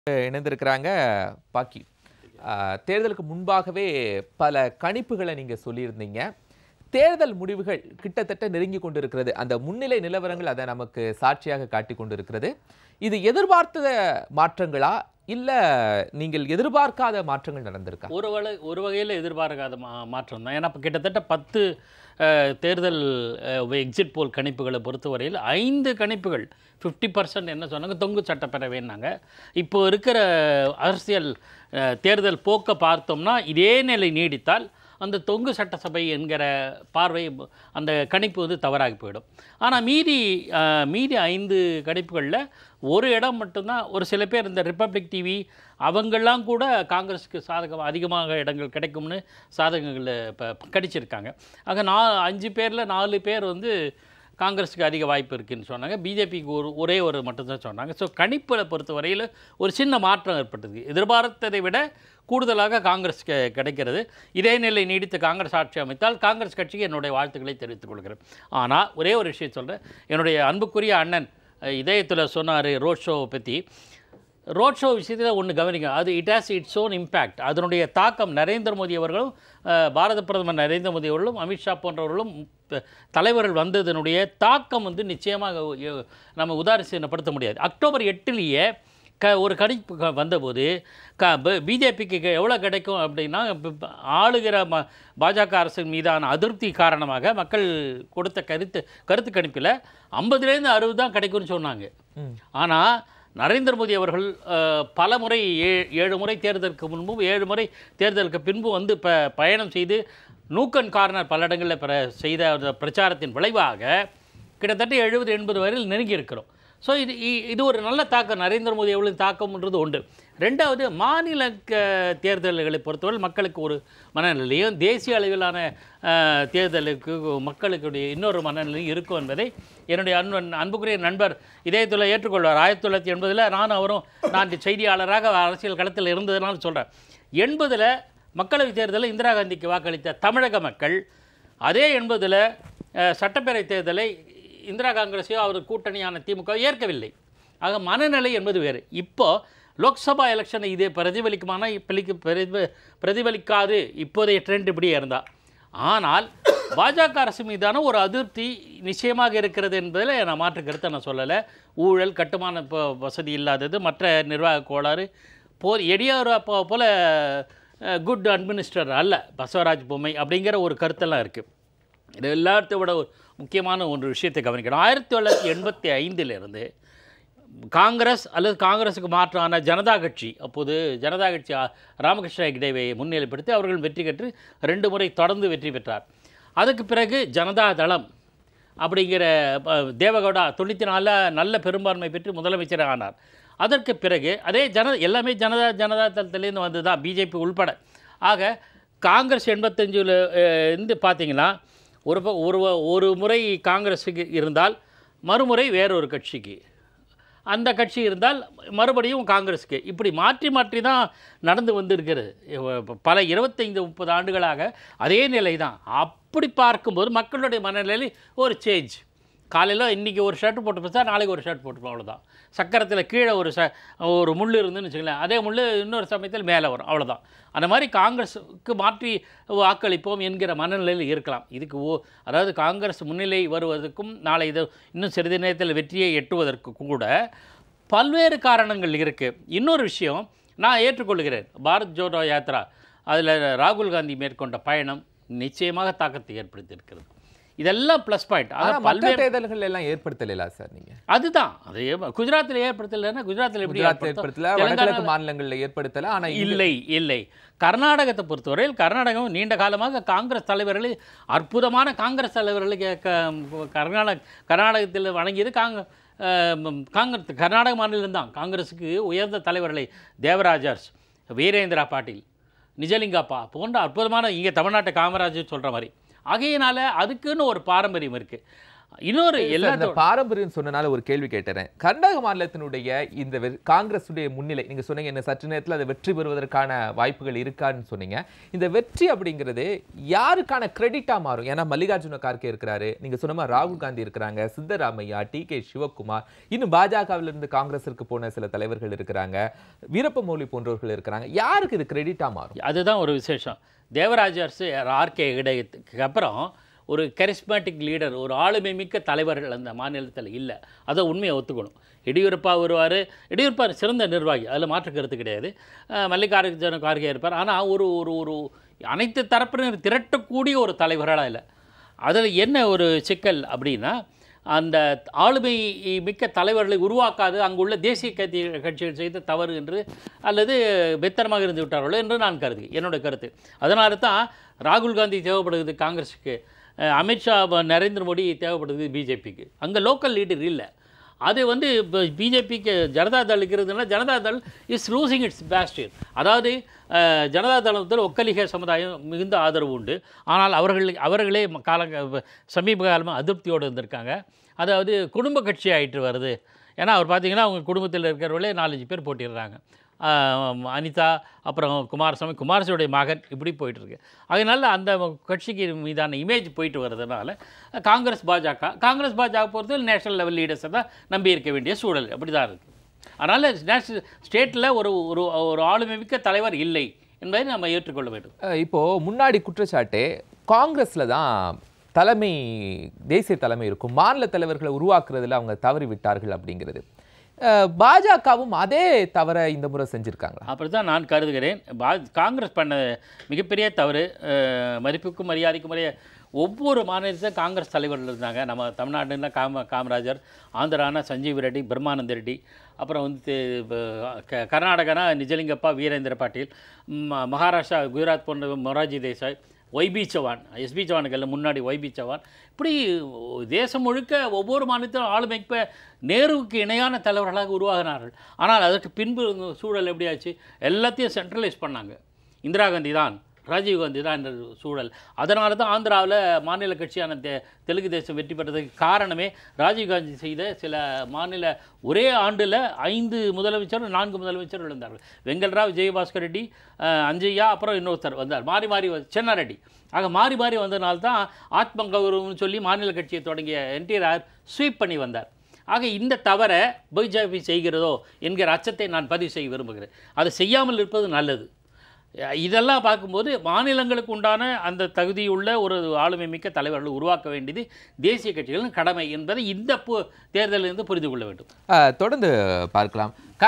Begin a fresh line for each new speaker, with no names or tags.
இணைந்திருக்கிறாங்க பாக்கி ஆஹ், தேர்தலுக்கு முன்பாகவே பல கணிப்புகளை நீங்க சொல்லியிருந்தீங்க தேர்தல் முடிவுகள் கிட்டத்தட்ட நெருங்கி கொண்டிருக்கிறது அந்த முன்னிலை நிலவரங்கள் அதை நமக்கு சாட்சியாக காட்டி கொண்டிருக்கிறது இது எதிர்பார்த்த மாற்றங்களா இல்ல நீங்கள் எதிர்பார்க்காத மாற்றங்கள் நடந்திருக்கா
ஒரு வகை ஒரு வகையில் எதிர்பார்க்காத மா மாற்றம் தான் ஏன்னா இப்போ கிட்டத்தட்ட பத்து அஹ், தேர்தல் எக்ஸிட் போல் கணிப்புகளை பொறுத்தவரையில் ஐந்து கணிப்புகள் ஃபிஃப்டி பர்சன்ட் என்ன சொன்னாங்க தொங்கு சட்டப்பேரவைன்னாங்க இப்போ இருக்கிற அரசியல் அஹ், தேர்தல் போக்கை பார்த்தோம்னா இதே நிலை நீடித்தால் அந்த தொங்கு சட்டசபை என்கிற பார்வை அந்த கணிப்பு வந்து தவறாகி போயிடும் ஆனால் மீதி அஹ், மீதி ஐந்து கணிப்புகளில் ஒரு இடம் மட்டும்தான் ஒரு சில பேர் இந்த ரிப்பப்ளிக் டிவி அவங்கெல்லாம் கூட காங்கிரஸுக்கு சாதகம் அதிகமாக இடங்கள் கிடைக்கும்னு சாதகங்களை இப்போ கடிச்சிருக்காங்க ஆக நான் அஞ்சு பேரில் நாலு பேர் வந்து காங்கிரஸுக்கு அதிக வாய்ப்பு இருக்குன்னு சொன்னாங்க பிஜேபிக்கு ஒரு ஒரே ஒரு மட்டும்தான் சொன்னாங்க ஸோ கணிப்பில் பொறுத்தவரையில் ஒரு சின்ன மாற்றம் ஏற்பட்டது எதிர்பார்த்ததை விட கூடுதலாக காங்கிரஸ் கெ- கிடைக்கிறது இதே நிலை நீடித்து காங்கிரஸ் ஆட்சி அமைத்தால் காங்கிரஸ் கட்சிக்கு என்னுடைய வாழ்த்துக்களை தெரிவித்துக் கொள்கிறேன் ஆனால் ஒரே ஒரு விஷயம் சொல்கிறேன் என்னுடைய அன்புக்குரிய அண்ணன் அஹ், இதயத்தில் சொன்னார் ரோட் ஷோவை பற்றி ரோட் ஷோ விஷயத்தில் ஒன்று கவனிங்க அது it has its own impact அதனுடைய தாக்கம் நரேந்திர மோடி அவர்களும் அஹ், பாரத பிரதமர் நரேந்திர மோடி அவர்களும் அமித்ஷா போன்றவர்களும் த- தலைவர்கள் வந்ததனுடைய தாக்கம் வந்து நிச்சயமாக எ- நம்ம உதாரணப்படுத்த முடியாது அக்டோபர் எட்டுலேயே க ஒரு கணிப்பு க- வந்தபோது க பிஜேபிக்கு எவ்வளோ கிடைக்கும் அப்படின்னா இப்ப- இப்ப ஆளுகிற ம பாஜக அரசின் மீதான அதிருப்தி காரணமாக மக்கள் கொடுத்த கருத்து கருத்து கணிப்பில் ஐம்பதுலேருந்து அறுபது தான் கிடைக்கும்னு சொன்னாங்க
ம்.
ஆனால் நரேந்திர மோடி அவர்கள் அஹ், பல முறை ஏ ஏழு முறை தேர்தலுக்கு முன்பும் ஏழு முறை தேர்தலுக்கு பின்பு வந்து ப பயணம் செய்து நூக்கன் கார்னர் பல இடங்களில் பிர செய்த அந்த பிரச்சாரத்தின் விளைவாக கிட்டத்தட்ட எழுபது எண்பது வரையில் நெருங்கி இருக்கிறோம் ஸோ இது இ- இது ஒரு நல்ல தாக்கம் நரேந்திர மோடி அவர்களின் தாக்கம்ன்றது உண்டு ரெண்டாவது மாநில க- தேர்தல்களை பொறுத்தவரை மக்களுக்கு ஒரு மனநிலையும் தேசிய அளவிலான அஹ், தேர்தலுக்கு மக்களுக்குடைய இன்னொரு மனநிலையும் இருக்கும் என்பதை என்னுடைய அன்பன் அன்புக்குரிய நண்பர் இதயத்தில் ஏற்றுக்கொள்வார் ஆயிரத்தி தொள்ளாயிரத்தி எண்பதில் நான் அவரும் நான் செய்தியாளராக அரசியல் களத்தில் இருந்ததுனால சொல்கிறேன் எண்பதில் மக்களவைத் தேர்தலில் இந்திரா காந்திக்கு வாக்களித்த தமிழக மக்கள் அதே எண்பதில் சட்டப்பேரவை தேர்தலை இந்திரா காங்கிரஸையோ அவர் கூட்டணியான திமுக ஏற்கவில்லை ஆக மனநிலை என்பது வேறு இப்போ லோக்சபா எலெக்ஷனை இது பிரதிபலிக்குமானா இப்பலிக்கு பிரதிப பிரதிபலிக்காது இப்போதைய ட்ரெண்ட் இப்படியே இருந்தால் ஆனால் பாஜக அரசு மீதான ஒரு அதிருப்தி நிச்சயமாக இருக்கிறது என்பதில் நான் மாற்று கருத்தை நான் சொல்லலை ஊழல் கட்டுமான இப்போ வசதி இல்லாதது மற்ற நிர்வாக கோளாறு போ எடியூரப்பா போல குட் அட்மினிஸ்டர் அல்ல பசவராஜ் பொம்மை அப்படிங்கிற ஒரு கருத்தெல்லாம் இருக்குது இது எல்லாத்த விட ஒரு முக்கியமான ஒரு விஷயத்தை கவனிக்கணும் ஆயிரத்தி தொள்ளாயிரத்தி எண்பத்தி ஐந்திலிருந்து காங்கிரஸ் அல்லது காங்கிரஸுக்கு மாற்றான ஜனதா கட்சி அப்போது ஜனதா கட்சி ஆ, ராமகிருஷ்ண ஹெக்டேவை முன்னிலைப்படுத்தி அவர்கள் வெற்றி பெற்று ரெண்டு முறை தொடர்ந்து வெற்றி பெற்றார் அதுக்கு பிறகு ஜனதா தளம் அப்படிங்கிற ப, தேவகவுடா தொண்ணூற்றி நாலில் நல்ல பெரும்பான்மை பெற்று முதலமைச்சர் ஆனார் அதற்கு பிறகு அதே ஜன எல்லாமே ஜனதா ஜனதா தளத்திலேருந்து வந்து தான் பிஜேபி உள்பட ஆக காங்கிரஸ் எண்பத்தஞ்சில் இருந்து பார்த்தீங்கன்னா ஒரு ப- ஒரு வ- ஒரு முறை காங்கிரஸுக்கு இருந்தால் மறுமுறை வேறொரு கட்சிக்கு அந்த கட்சி இருந்தால் மறுபடியும் காங்கிரஸுக்கு இப்படி மாற்றி மாற்றி தான் நடந்து வந்திருக்கிறது இவ- பல இருபத்தைந்து முப்பது ஆண்டுகளாக அதே நிலை தான் அப்படி பார்க்கும்போது மக்களுடைய மனநிலையில் ஒரு சேஞ்ச் காலையில் இன்றைக்கி ஒரு ஷர்ட் போட்டு பேசா நாளைக்கு ஒரு ஷர்ட் போட்டு அவ்வளோதான் சக்கரத்தில் கீழே ஒரு ச ஒரு முள் இருந்துன்னு வச்சுக்கலாம் அதே முள் இன்னொரு சமயத்தில் மேலே வரும் அவ்வளோதான் அந்த மாதிரி காங்கிரஸுக்கு மாற்றி வாக்களிப்போம் என்கிற மனநிலையில் இருக்கலாம் இதுக்கு ஓ அதாவது காங்கிரஸ் முன்னிலை வருவதற்கும் நாளை இது இன்னும் சிறிது நேரத்தில் வெற்றியை எட்டுவதற்கு கூட பல்வேறு காரணங்கள் இருக்குது இன்னொரு விஷயம் நான் ஏற்றுக்கொள்கிறேன் பாரத் ஜோடோ யாத்ரா அதில் ராகுல் காந்தி மேற்கொண்ட பயணம் நிச்சயமாக தாக்கத்தை ஏற்படுத்தியிருக்கிறது இதெல்லாம் ப்ளஸ் பாயிண்ட்
ஆனா
ஆக
மற்ற
பல்வேறு
தேர்தல்கள் எல்லாம் ஏற்படுத்தல சார் நீங்க
அதுதான் அது குஜராத்தில் ஏற்படுத்தலைன்னா குஜராத்தில் எப்படி
குஜராத்
ஏற்படுத்தும்?
ஏற்படுத்தல
தெலுங்கானா-
வடகிழக்கு மாநிலங்கள்ல ஏற்படுத்தல ஆனா இங்க-
இல்லை இல்லை கர்நாடகத்தை பொறுத்தவரையில் கர்நாடகம் நீண்ட காலமாக காங்கிரஸ் தலைவர்களை அற்புதமான காங்கிரஸ் தலைவர்களை க- க- கர்நாடக கர்நாடகத்தில் வழங்கியது காங்க அஹ், காங்கிரஸ் கர்நாடக மாநிலம் தான் காங்கிரஸுக்கு உயர்ந்த தலைவர்களை தேவராஜர்ஸ் வீரேந்திரா பாட்டீல் நிஜலிங்கப்பா போன்ற அற்புதமான இங்கே தமிழ்நாட்டு காமராஜர் சொல்கிற மாதிரி ஆகையினால அதுக்குன்னு ஒரு பாரம்பரியம் இருக்குது இன்னொரு
சார்,
எல்லா
இந்த பாரம்பரியம் சொன்னனால ஒரு கேள்வி கேட்டேன் கர்நாடக மாநிலத்தினுடைய இந்த வெ- காங்கிரஸுடைய முன்னிலை நீங்க சொன்னீங்க இந்த சற்று நேரத்துல அதை வெற்றி பெறுவதற்கான வாய்ப்புகள் இருக்கான்னு சொன்னீங்க இந்த வெற்றி அப்படிங்கிறது யாருக்கான கிரெடிட்டா மாறும் ஏன்னா மல்லிகார்ஜுன கார்கே இருக்கிறாரு நீங்க சொன்ன மாதிரி ராகுல் காந்தி இருக்கிறாங்க சித்தராமையா டி கே சிவகுமார் இன்னும் பாஜகவிலிருந்து இருந்து காங்கிரஸிற்கு போன சில தலைவர்கள் இருக்கிறாங்க வீரப்ப மொழி போன்றவர்கள் இருக்கிறாங்க யாருக்கு இது கிரெடிட்டா மாறும்
அதுதான் ஒரு விசேஷம் தேவராஜ அரசு ஆர்கே இடையத்துக்கு அப்புறம் ஒரு கரிஸ்மேட்டிக் லீடர் ஒரு ஆளுமை மிக்க தலைவர்கள் அந்த மாநிலத்தில் இல்லை அதை உண்மையை ஒத்துக்கணும் எடியூரப்பா வருவார் எடியூரப்பா சிறந்த நிர்வாகி அதில் மாற்று கருத்து கிடையாது அஹ் மல்லிகார்ஜுன கார்கே இருப்பார் ஆனால் ஒரு ஒரு ஒரு அனைத்து தரப்பினர் திரட்டக்கூடிய ஒரு தலைவர்களாக இல்லை அதில் என்ன ஒரு சிக்கல் அப்படின்னா அந்த ஆளுமை மிக்க தலைவர்களை உருவாக்காது அங்குள்ள தேசிய கட்சி கட்சிகள் செய்த தவறு என்று அல்லது பெத்தனமாக இருந்து விட்டார்களோ என்று நான் கருது என்னோட கருத்து அதனால தான் ராகுல் காந்தி தேவைப்படுகிறது காங்கிரஸுக்கு அஹ் அமித்ஷா ப- நரேந்திர மோடி தேவைப்படுது பிஜேபிக்கு அங்கே லோக்கல் லீடர் இல்லை அது வந்து இப்போ பிஜேபிக்கு ஜனதா தள் இருக்கிறதுனால Janata Dal is losing its பேஸ்டியர் அதாவது அஹ், ஜனதா தளத்தில் ஒக்கலிக சமுதாயம் மிகுந்த ஆதரவு உண்டு ஆனால் அவர்கள் அவர்களே ம- கால சமீப காலமாக அதிருப்தியோடு இருந்திருக்காங்க அதாவது குடும்ப கட்சி ஆயிட்டு வருது ஏன்னா அவர் பார்த்தீங்கன்னா அவங்க குடும்பத்தில் இருக்கிறவங்களே நாலஞ்சு பேர் போட்டிடுறாங்க ஆஹ் அனிதா அப்புறம் குமாரசாமி குமாரசாமியுடைய மகன் இப்படி போயிட்டுருக்கு அதனால அந்த கட்சிக்கு மீதான இமேஜ் போயிட்டு வர்றதுனால காங்கிரஸ் பாஜக காங்கிரஸ் பாஜக பொறுத்தவரை நேஷனல் லெவல் லீடர்ஸை தான் நம்பி இருக்க வேண்டிய சூழல் அப்படி தான் இருக்குது அதனால் நேஷனல் ஸ்டேட்டில் ஒரு ஒரு ஒரு ஆளுமை மிக்க தலைவர் இல்லை என்பதை நம்ம ஏற்றுக்கொள்ள வேண்டும்
அஹ் இப்போ முன்னாடி குற்றச்சாட்டு காங்கிரஸ்ல தான் தலைமை தேசிய தலைமை இருக்கும் மாநில தலைவர்களை உருவாக்குறதுல அவங்க தவறி விட்டார்கள் அப்படிங்கிறது அஹ் பாஜகவும் அதே தவறை இந்த முறை செஞ்சிருக்காங்களா
அப்படி தான் நான் கருதுகிறேன் பா காங்கிரஸ் பண்ண மிகப்பெரிய தவறு அஹ், மதிப்புக்கும் மரியாதைக்கும் உரிய ஒவ்வொரு மாநிலத்திலும் காங்கிரஸ் தலைவர்கள் இருந்தாங்க நம்ம தமிழ்நாடுனா காம காமராஜர் ஆந்திரானா சஞ்சீவ் ரெட்டி பிரம்மானந்த ரெட்டி அப்புறம் வந்து அஹ், க- கர்நாடகானா நிஜலிங்கப்பா வீரேந்திர பாட்டீல் ம- மகாராஷ்டிரா குஜராத் போன்ற மொராஜி தேசாய் ஒய்பி சவான் எஸ்பி சவானுக்கு எல்லாம் முன்னாடி ஒய்பி சவான் இப்படி தேசம் முழுக்க ஒவ்வொரு மாநிலத்திலும் ஆளுமைக்கு நேருவுக்கு இணையான தலைவர்களாக உருவாகினார்கள் ஆனால் அதற்கு பின்பு சூழல் எப்படி ஆச்சு எல்லாத்தையும் சென்ட்ரலைஸ் பண்ணாங்க இந்திரா காந்தி தான் ராஜீவ் காந்தி தான் என்ற சூழல் அதனால தான் ஆந்திராவில் மாநில கட்சியான தெ தெலுங்கு தேசம் வெற்றி பெற்றதுக்கு காரணமே ராஜீவ் காந்தி செய்த சில மாநில ஒரே ஆண்டில் ஐந்து முதலமைச்சர் நான்கு முதலமைச்சர் இருந்தார்கள் வெங்கல்ராவ் விஜயபாஸ்கர் ரெட்டி அஹ், அஞ்சையா அப்புறம் இன்னொருத்தர் வந்தார் மாறி மாறி வ- சென்னாரெட்டி ஆக மாறி மாறி வந்ததுனால தான் ஆத்ம கௌரவம்னு சொல்லி மாநில கட்சியை தொடங்கிய என்டிஆர் ஸ்வீப் பண்ணி வந்தார் ஆக இந்த தவறை பிஜேபி செய்கிறதோ என்கிற அச்சத்தை நான் பதிவு செய்ய விரும்புகிறேன் அதை செய்யாமல் இருப்பது நல்லது இதெல்லாம் பார்க்கும்போது மாநிலங்களுக்கு உண்டான அந்த தகுதியுள்ள ஒரு ஆளுமை மிக்க தலைவர்களை உருவாக்க வேண்டியது தேசிய கட்சிகளின் கடமை என்பதை இந்த பு- தேர்தலிலிருந்து புரிந்து கொள்ள வேண்டும்
அஹ் தொடர்ந்து பார்க்கலாம்